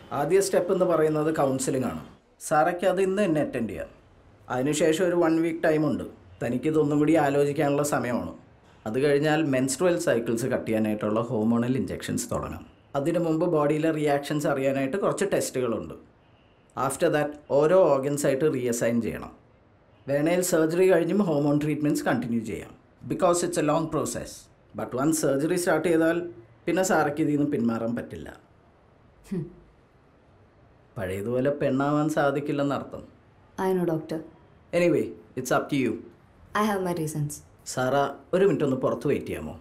ആദ്യ സ്റ്റെപ്പ് എന്ന് പറയുന്നത് കൗൺസിലിംഗ് ആണ് സാറയ്ക്ക് അത് ഇന്ന് തന്നെ അറ്റൻഡ് ചെയ്യാം അതിനുശേഷം ഒരു വൺ വീക്ക് ടൈമുണ്ട് തനിക്കിതൊന്നും കൂടി ആലോചിക്കാനുള്ള സമയമാണ് അത് കഴിഞ്ഞാൽ മെൻസ്ട്രുവൽ സൈക്കിൾസ് കട്ട് ചെയ്യാനായിട്ടുള്ള ഹോർമോണൽ ഇഞ്ചെക്ഷൻസ് തുടങ്ങാം അതിനു മുമ്പ് ബോഡിയിലെ റിയാക്ഷൻസ് അറിയാനായിട്ട് കുറച്ച് ടെസ്റ്റുകളുണ്ട് ആഫ്റ്റർ ദാറ്റ് ഓരോ ഓർഗൻസ് ആയിട്ട് റീഅസൈൻ ചെയ്യണം വേണേൽ സർജറി കഴിഞ്ഞും ഹോർമോൺ ട്രീറ്റ്മെൻറ്റ്സ് കണ്ടിന്യൂ ചെയ്യാം because it's a long process but one surgery start ചെയ്താൽ പിന്നെ സാറയ്ക്ക് ഇതിൽ നിന്ന് പിന്മാറാൻ പറ്റില്ല പഴയതുപോലെ പെണ്ണാവാൻ സാധിക്കില്ലെന്നർത്ഥം I know doctor anyway it's up to you I have my reasons Sara ഒരു മിനിറ്റ് ഒന്ന് പുറത്ത് വെയിറ്റ് ചെയ്യാമോ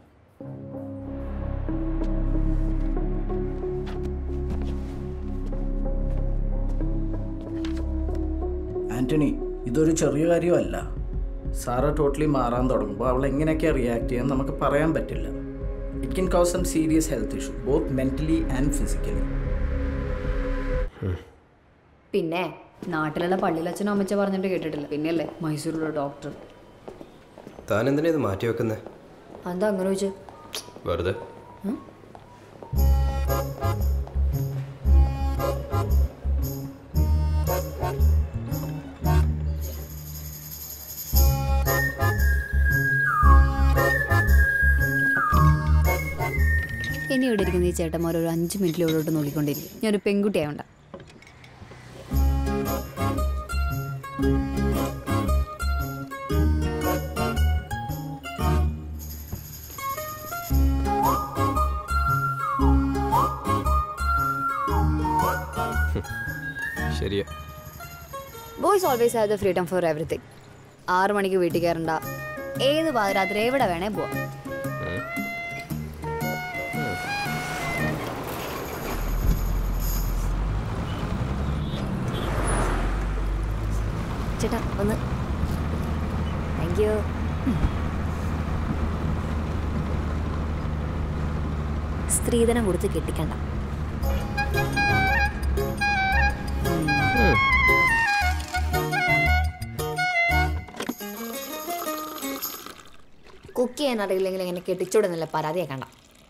ആന്റണി ഇതൊരു ചെറിയ കാര്യമല്ല സാറ ടോട്ടലി മാറാൻ തുടങ്ങുമ്പോൾ അവൾ എങ്ങനെയൊക്കെ റിയാക്ട് ചെയ്യാൻ നമുക്ക് പറയാൻ പറ്റില്ല it can cause some serious health issue both mentally and physically പിന്നെ നാട്ടിലുള്ള പള്ളിയിലച്ഛനും അമ്മച്ച പറഞ്ഞിട്ട് കേട്ടിട്ടില്ല പിന്നെയല്ലേ മൈസൂരിലുള്ള ഡോക്ടർ താൻ എന്തിനാ ഇത് മാറ്റി വെക്കുന്നത് എന്താ അങ്ങനെ ചോദിച്ചു വെറുതെ ഇനി ഇവിടെ ഇരിക്കുന്ന ഈ ചേട്ടന്മാർ ഒരു അഞ്ച് മിനിറ്റിൽ ഇവിടോട്ട് നോക്കിക്കൊണ്ടിരിക്കും ഞാനൊരു പെൺകുട്ടിയായോണ്ട ശരിയാ boys always have the freedom for everything ആറ് മണിക്ക് വീട്ടിൽ കയറണ്ട ഏത് പാതിരാത്രി എവിടെ വേണേ പോവാം ചേട്ടാ ഒന്ന് താങ്ക് യു സ്ത്രീധനം കൊടുത്ത് കെട്ടിക്കണ്ട കുക്ക് ചെയ്യാൻ അറിയില്ലെങ്കിൽ ഇങ്ങനെ കെട്ടിച്ചോടുന്നില്ല പരാതിയാക്കണ്ട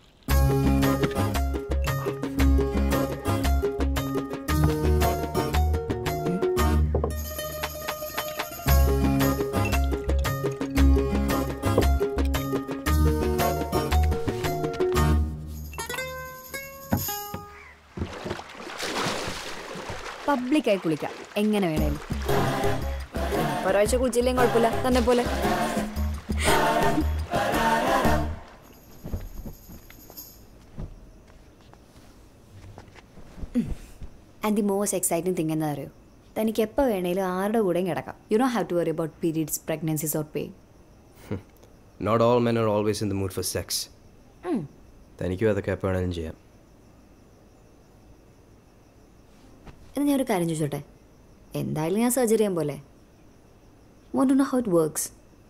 പബ്ലിക്കായി കുളിക്കാം എങ്ങനെ വേണേലും ഒരാഴ്ച കുളിച്ചില്ലെങ്കിൽ കുഴപ്പമില്ല തന്നെ പോലെ and the most exciting thing എന്താ അറിയോ തനിക്ക് എപ്പോൾ വേണേലും ആരുടെ കൂടെയും കിടക്കാം യു ഡോ have to worry about periods pregnancies or pain not all men are always in the mood for sex തനിക്കും അതൊക്കെ എപ്പോൾ വേണമെങ്കിലും ചെയ്യാം എന്ന് ഞാൻ ഒരു കാര്യം ചോദിച്ചോട്ടെ എന്തായാലും ഞാൻ സർജറി ചെയ്യാൻ പോലെ want to know how it works